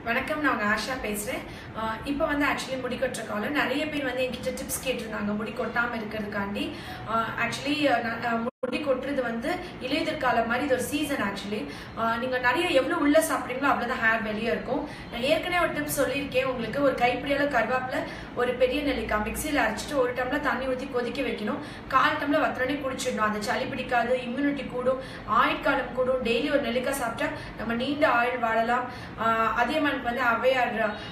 வணக்கம் நான் உங்க ஆஷா பேசுறேன் ஆஹ் இப்போ வந்து ஆக்சுவலி முடி கொட்டுற காலம் நிறைய பேர் வந்து என்கிட்ட டிப்ஸ் கேட்டிருந்தாங்க முடி கொட்டாம இருக்கிறதுக்காண்டி ஆக்சுவலி முடி கொட்டுறது வந்து இலையுதிர் காலம் மாதிரி இது ஒரு சீசன் ஆக்சுவலி நீங்க நிறைய எவ்வளவு உள்ள சாப்பிட்றீங்களோ அவ்வளவுதான் ஹேர் வெளியே இருக்கும் நான் ஏற்கனவே ஒரு டிப்ஸ் சொல்லியிருக்கேன் உங்களுக்கு ஒரு கைப்பிடியால கருவேப்பில ஒரு பெரிய நெல்லிக்காய் மிக்சியில் அரைச்சிட்டு ஒரு டம்ளர் தண்ணி ஊற்றி கொதிக்க வைக்கணும் கால் டம்ளர் வத்தனே குடிச்சிடணும் அந்த சளி பிடிக்காது இம்யூனிட்டி கூடும் ஆயுட்காலம் கூடும் டெய்லி ஒரு நெல்லிக்காய் சாப்பிட்டா நம்ம நீண்ட ஆயுள் வாழலாம் ஆஹ் அதே மாதிரி வந்து அவையார்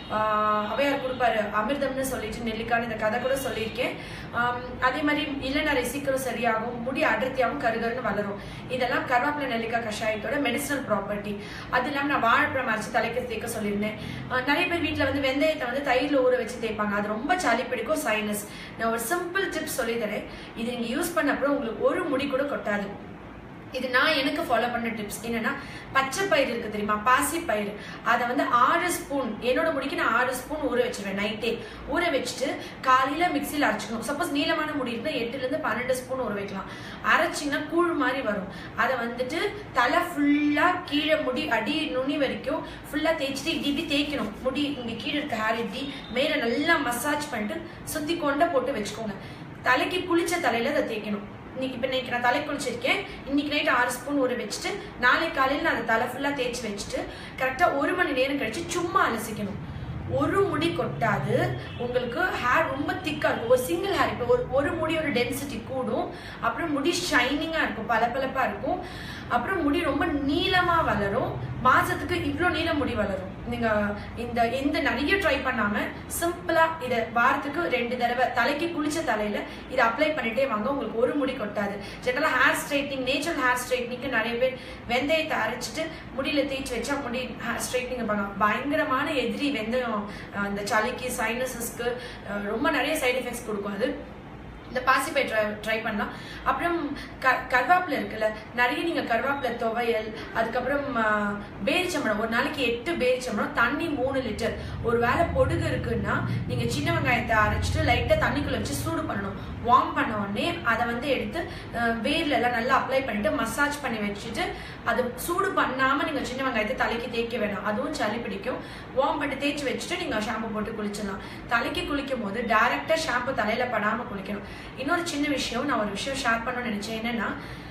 ஆஹ் அவையார் கொடுப்பாரு அமிர்தம்னு சொல்லிட்டு நெல்லிக்காய் இந்த கதை கூட சொல்லியிருக்கேன் ஆம், அதே மாதிரி இளநரை சீக்கிரம் சரியாகும் முடி அடர்த்தியாகவும் கருகருன்னு வளரும் இதெல்லாம் கருவேப்பிலை நெல்லிக்காய் கஷாயத்தோட மெடிசனல் ப்ராப்பர்ட்டி அது இல்லாமல் நான் வாழைப்பழம் அரைச்சு தலைக்கு தேய்க்க சொல்லியிருந்தேன் ஆஹ் நிறைய பேர் வீட்டில் வந்து வெந்தயத்தை வந்து தயிரில் ஊற வச்சு தேய்ப்பாங்க அது ரொம்ப சளி பிடிக்கும் சைனஸ் நான் ஒரு சிம்பிள் டிப்ஸ் சொல்லி தரேன் இது நீங்கள் யூஸ் பண்ண அப்புறம் உங்களுக்கு ஒரு முடி கூட கொட்டாது இது நான் எனக்கு ஃபாலோ பண்ண டிப்ஸ் என்னன்னா பச்சை பயிர் இருக்கு தெரியுமா பாசி பயிர் அதை வந்து ஆறு ஸ்பூன் என்னோட முடிக்கு நான் ஆறு ஸ்பூன் ஊற வச்சிருவேன் நைட்டே ஊற வச்சுட்டு காலையில மிக்சியில் அரைச்சிக்கணும் சப்போஸ் நீளமான முடி இருந்தால் எட்டுல இருந்து பன்னெண்டு ஸ்பூன் ஊற வைக்கலாம் அரைச்சிங்கன்னா கூழ் மாதிரி வரும் அதை வந்துட்டு தலை ஃபுல்லா கீழே முடி அடி நுனி வரைக்கும் ஃபுல்லா தேய்ச்சிட்டு இப்படி இப்படி தேய்க்கணும் முடி இங்க கீழே இருக்க ஹேர் இப்படி மேல நல்லா மசாஜ் பண்ணிட்டு சுத்தி கொண்ட போட்டு வச்சுக்கோங்க தலைக்கு குளிச்ச தலையில அதை தேய்க்கணும் இன்னைக்கு இப்போ இன்னைக்கு நான் தலை குளிச்சிருக்கேன் இன்னைக்கு நைட் ஆறு ஸ்பூன் ஊற வச்சுட்டு நாளைக்கு காலையில் நான் அந்த தலை ஃபுல்லாக தேய்ச்சி வச்சுட்டு கரெக்டாக ஒரு மணி நேரம் கழிச்சு சும்மா அலசிக்கணும் ஒரு முடி கொட்டாது உங்களுக்கு ஹேர் ரொம்ப திக்கா இருக்கும் ஒரு சிங்கிள் ஹேர் இப்போ ஒரு ஒரு முடியோட டென்சிட்டி கூடும் அப்புறம் முடி ஷைனிங்கா இருக்கும் பளபளப்பா இருக்கும் அப்புறம் முடி ரொம்ப நீளமா வளரும் மாசத்துக்கு இவ்வளோ நீள முடி வளரும் நீங்க இந்த இந்த நிறைய ட்ரை பண்ணாம சிம்பிளா இதை வாரத்துக்கு ரெண்டு தடவை தலைக்கு குளிச்ச தலையில இதை அப்ளை பண்ணிட்டே வாங்க உங்களுக்கு ஒரு முடி கொட்டாது ஜெனரலா ஹேர் ஸ்ட்ரைட்னிங் நேச்சுரல் ஹேர் ஸ்ட்ரைட்னிங்க்கு நிறைய பேர் வெந்தயத்தை அரைச்சிட்டு முடியில தேய்ச்சி வச்சா முடி ஹேர் ஸ்ட்ரைட்னிங் இருப்பாங்க பயங்கரமான எதிரி வெந்தயம் அஹ் இந்த சளிக்கு சைனசஸ்க்கு ரொம்ப நிறைய சைடு எஃபெக்ட்ஸ் கொடுக்கும் அது இந்த பாசிப்பை ட்ரை ட்ரை பண்ணலாம் அப்புறம் க கருவேப்பிலை இருக்குல்ல நிறைய நீங்கள் கருவேப்பிலை துவையல் அதுக்கப்புறம் ஆஹ், பேரிச்சம்பழம் ஒரு நாளைக்கு எட்டு பேரிச்சம்பழம் தண்ணி மூணு லிட்டர் ஒரு வேளை பொடுகு இருக்குன்னா நீங்கள் சின்ன வெங்காயத்தை அரைச்சிட்டு லைட்டாக தண்ணிக்குள்ள வச்சு சூடு பண்ணணும் வார்ம் பண்ண உடனே அதை வந்து எடுத்து ஆஹ், வேர்ல எல்லாம் நல்லா அப்ளை பண்ணிட்டு மசாஜ் பண்ணி வச்சுட்டு அது சூடு பண்ணாமல் நீங்கள் சின்ன வெங்காயத்தை தலைக்கு தேய்க்க வேணாம் அதுவும் சளி பிடிக்கும் வார்ம் பண்ணி தேய்ச்சி வச்சுட்டு நீங்கள் ஷாம்பு போட்டு குளிச்சிடலாம் தலைக்கு குளிக்கும் போது டேரெக்டாக ஷாம்பு தலையில் படாமல் குளிக்கணும் இன்னொரு சின்ன விஷயம் நான் ஒரு விஷயம் ஷேர் பண்ணணும்னு நினைச்சேன் என்னன்னா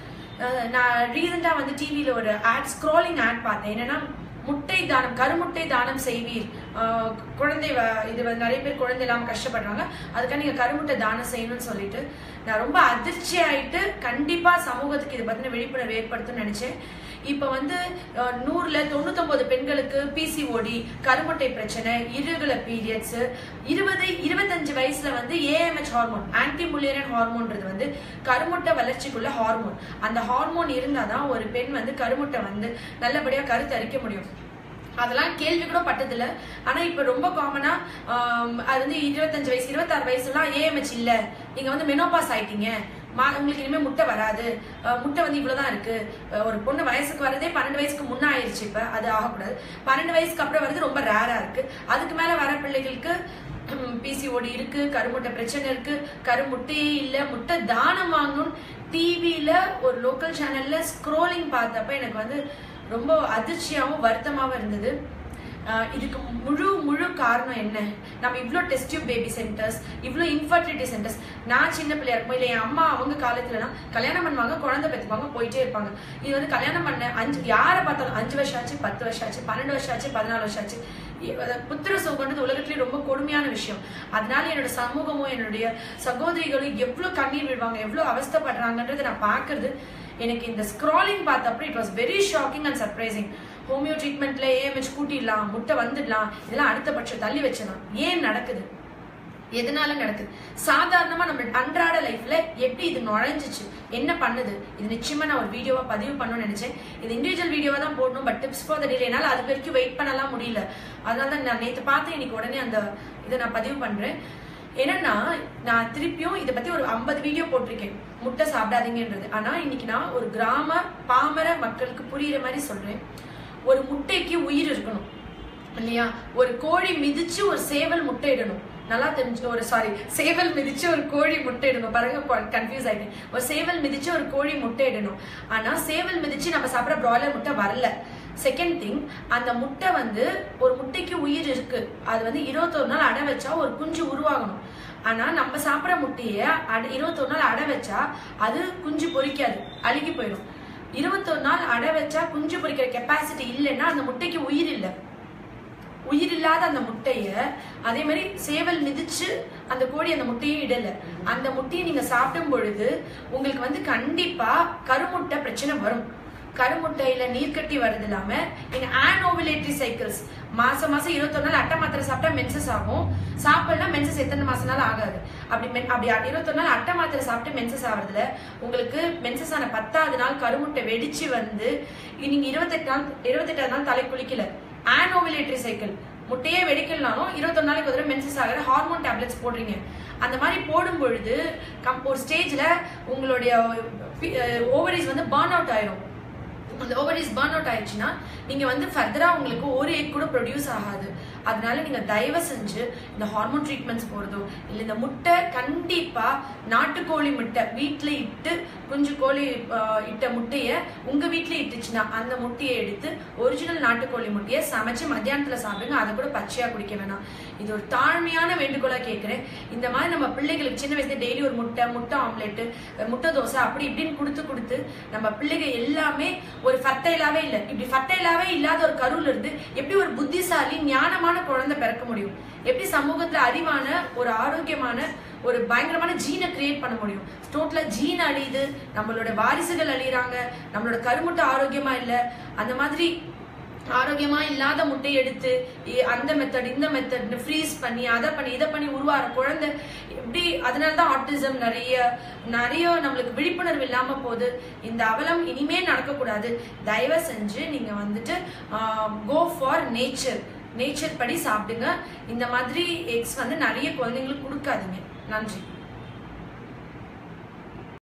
அஹ் நான் ரீசெண்டாக வந்து டிவியில் ஒரு ஆட் ஸ்க்ரோலிங் ஆட் பார்த்தேன் என்னன்னா முட்டை தானம் கருமுட்டை தானம் செய்வீர் அஹ் குழந்தை வ- இது வந்து நிறைய பேர் குழந்தை இல்லாமல் கஷ்டப்படுறாங்க அதுக்காக நீங்கள் கருமுட்டை தானம் செய்யணும்னு சொல்லிட்டு நான் ரொம்ப அதிர்ச்சி ஆயிட்டு கண்டிப்பாக சமூகத்துக்கு இதை பற்றின விழிப்புணர்வு ஏற்படுத்தும்னு நினைச்சேன் இப்போ வந்து அஹ், நூறுல தொண்ணூத்தொன்பது பெண்களுக்கு பிசிஓடி கருமுட்டை பிரச்சனை irregular பீரியட்ஸ் இருபது இருபத்தஞ்சு வயசுல வந்து ஏஎம்ஹெச் ஹார்மோன் ஆன்டி முல்லேரியன் ஹார்மோன்றது வந்து கருமுட்டை வளர்ச்சிக்குள்ள ஹார்மோன் அந்த ஹார்மோன் இருந்தாதான் ஒரு பெண் வந்து கருமுட்டை வந்து நல்லபடியா கருத்தரிக்க முடியும் அதெல்லாம் கேள்வி கூட பட்டதில்ல ஆனா இப்ப ரொம்ப காமனா அது வந்து இருபத்தஞ்சு வயசு இருபத்தாறு வயசுலாம் ஏஎம்ஹெச் இல்ல நீங்க வந்து மெனோபாஸ் ஆயிட்டீங்க மா உங்களுக்கு இனிமே முட்டை வராது அஹ் முட்டை வந்து இவ்வளவுதான் இருக்கு அஹ் ஒரு பொண்ணு வயசுக்கு வரதே பன்னெண்டு வயசுக்கு முன்ன ஆயிருச்சு இப்ப அது ஆகக்கூடாது பன்னெண்டு வயசுக்கு அப்புறம் வருது ரொம்ப ரேரா இருக்கு அதுக்கு மேல வர பிள்ளைகளுக்கு பிசிஓடி இருக்கு கருமுட்டை பிரச்சனை இருக்கு கருமுட்டையே இல்ல முட்டை தானம் வாங்கணும் டிவியில ஒரு லோக்கல் சேனல்ல ஸ்க்ரோலிங் பார்த்தப்ப எனக்கு வந்து ரொம்ப அதிர்ச்சியாவும் வருத்தமாவும் இருந்தது ஆஹ் இதுக்கு முழு முழு காரணம் என்ன நம்ம இவ்வளோ டெஸ்ட் டியூப் பேபி சென்டர்ஸ் இவ்வளோ இன்ஃபர்டிலிட்டி சென்டர்ஸ் நான் சின்ன பிள்ளையா இருக்கும் இல்லை என் அம்மா அவங்க காலத்துலலாம் கல்யாணம் பண்ணுவாங்க குழந்தை பெற்றுப்பாங்க போயிட்டே இருப்பாங்க இது வந்து கல்யாணம் பண்ண அஞ்சு யாரை பார்த்தாலும் அஞ்சு வருஷம் ஆச்சு பத்து வருஷம் ஆச்சு பன்னெண்டு வருஷம் ஆச்சு பதினாலு வருஷம் ஆச்சு இ- அத புத்திர சோகன்றது உலகத்திலேயே ரொம்ப கொடுமையான விஷயம் அதனால என்னோட சமூகமும் என்னுடைய சகோதரிகளும் எவ்வளவு கண்ணீர் விடுவாங்க எவ்வளவு அவஸ்தைப்படுறாங்கன்றதை நான் பார்க்கறது எனக்கு இந்த ஸ்க்ராலிங் பார்த்தப்ப it was very shocking and surprising homeo ட்ரீட்மெண்ட்ல ஏஎம்ஹெச் கூட்டிடலாம் முட்டை வந்துடலாம் இதெல்லாம் அடுத்த பட்சம் தள்ளி வச்சிடலாம் ஏன் நடக்குது எதனால நடக்குது சாதாரணமா நம்ம அன்றாட லைஃப்ல எப்படி இது நுழைஞ்சிச்சு என்ன பண்ணுது இது நிச்சயமா நான் ஒரு வீடியோவா பதிவு பண்ணணும்னு நினைச்சேன் இது இண்டிவிஜுவல் வீடியோவா தான் போடணும் but tips for the day என்னால அது வரைக்கும் வெயிட் பண்ணலாம் முடியல அதனால தான் நான் நேத்து பார்த்து இன்னைக்கு உடனே அந்த இதை நான் பதிவு பண்றேன் என்னன்னா நான் திருப்பியும் இதை பத்தி ஒரு ஐம்பது வீடியோ போட்டிருக்கேன் முட்டை சாப்பிடாதீங்கன்றது ஆனா இன்னைக்கு நான் ஒரு கிராம பாமர மக்களுக்கு புரியுற மாதிரி சொல்றேன் ஒரு முட்டைக்கு உயிர் இருக்கணும் இல்லையா ஒரு கோழி மிதிச்சு ஒரு சேவல் முட்டையிடணும் நல்லா தெரிஞ்சு ஒரு சாரி சேவல் மிதிச்சு ஒரு கோழி முட்டையிடணும் பாருங்க கன்ஃபியூஸ் ஆயிட்டேன் ஒரு சேவல் மிதிச்சு ஒரு கோழி முட்டையிடணும் ஆனா சேவல் மிதிச்சு நம்ம சாப்பிட்ற பிராய்லர் முட்டை வரல செகண்ட் திங் அந்த முட்டை வந்து ஒரு முட்டைக்கு உயிர் இருக்கு அது வந்து இருபத்தொரு நாள் அடை வச்சா ஒரு குஞ்சு உருவாகணும் ஆனா நம்ம சாப்பிட்ற முட்டைய அடை இருபத்தொரு நாள் அடை வச்சா அது குஞ்சு பொரிக்காது அழுகி போயிடும் இருபத்தொரு நாள் அடை வச்சா குஞ்சு பொரிக்கிற கெப்பாசிட்டி இல்லைன்னா அந்த முட்டைக்கு உயிர் இல்லை உயிர் இல்லாத அந்த முட்டைய அதே மாதிரி சேவல் மிதிச்சு அந்த கோழி அந்த முட்டையும் இடல அந்த முட்டையை நீங்க சாப்பிடும் பொழுது உங்களுக்கு வந்து கண்டிப்பா கருமுட்டை பிரச்சனை வரும் கருமுட்டையில நீர்க்கட்டி வருது இல்லாம நீங்க ஆனோவிலேட்டரி சைக்கிள்ஸ் மாசம் மாசம் இருபத்தொரு நாள் அட்டை மாத்திரை சாப்பிட்டா மென்சஸ் ஆகும் சாப்பிடலாம் மென்சஸ் எத்தனை மாசம் நாள் ஆகாது அப்படி men- அப்படி இருபத்தொரு நாள் அட்டை மாத்திரை சாப்பிட்டு மென்சஸ் ஆகுறதுல உங்களுக்கு மென்சஸ் ஆன பத்தாவது நாள் கருமுட்டை வெடிச்சு வந்து நீங்க இருபத்தெட்டு நாள் இருபத்தெட்டாவது நாள் தலை குளிக்கல ஆனோவிலேட்டரி சைக்கிள் முட்டையே வெடிக்கலனாலும் இருபத்தொரு நாளைக்கு ஒரு தடவை மென்சஸ் ஆகிற ஹார்மோன் டேப்லெட்ஸ் போடுறீங்க அந்த மாதிரி போடும் பொழுது கம்- ஒரு ஸ்டேஜ்ல உங்களுடைய ஓவரிஸ் வந்து பர்ன் அவுட் ஆயிரும் அந்த ஓவரிஸ் பர்ன் அவுட் ஆயிடுச்சுன்னா நீங்க வந்து ஃபர்தரா உங்களுக்கு ஒரு எக் கூட ப்ரொடியூஸ் ஆகாது அதனால நீங்க தயவு செஞ்சு இந்த ஹார்மோன் ட்ரீட்மெண்ட்ஸ் போறதோ இல்ல இந்த முட்டை கண்டிப்பா நாட்டுக்கோழி முட்டை வீட்ல இட்டு குஞ்சு கோழி ஆஹ், இட்ட முட்டைய உங்க வீட்ல இட்டுச்சுன்னா அந்த முட்டையை எடுத்து ஒரிஜினல் நாட்டுக்கோழி முட்டையை சமைச்சு மத்தியானத்துல சாப்பிடுங்க அதை கூட பச்சையா குடிக்க வேணாம் இது ஒரு தாழ்மையான வேண்டுகோளா கேட்கிறேன் இந்த மாதிரி நம்ம பிள்ளைகளுக்கு சின்ன வயசுல டெய்லி ஒரு முட்டை முட்டை ஆம்லெட் முட்டை தோசை அப்படி இப்படின்னு கொடுத்து கொடுத்து நம்ம பிள்ளைங்க எல்லாமே ஒரு ஃபர்டைலாவே இல்ல இப்படி ஃபர்டைலாவே இல்லாத ஒரு கருவுல இருந்து எப்படி ஒரு புத்திசாலி ஞானமான குழந்தை பிறக்க முடியும் எப்படி சமூகத்துல அறிவான ஒரு ஆரோக்கியமான ஒரு பயங்கரமான ஜீனை கிரியேட் பண்ண முடியும் டோட்டலா ஜீன் அழியுது நம்மளோட வாரிசுகள் அழியறாங்க நம்மளோட கருமுட்டை ஆரோக்கியமா இல்ல அந்த மாதிரி ஆரோக்கியமா இல்லாத முட்டையை எடுத்து இ- அந்த மெத்தட் இந்த மெத்தட்னு ஃப்ரீஸ் பண்ணி அதை பண்ணி இதை பண்ணி உருவாகிற குழந்தை எப்படி அதனால தான் ஆட்டிசம் நிறைய நிறைய நம்மளுக்கு விழிப்புணர்வு இல்லாம போகுது இந்த அவலம் இனிமே நடக்கக்கூடாது தயவு செஞ்சு நீங்க வந்துட்டு கோ ஃபார் நேச்சர் நேச்சர் படி சாப்பிடுங்க இந்த மாதிரி எக்ஸ் வந்து நிறைய குழந்தைங்களுக்கு கொடுக்காதீங்க நன்றி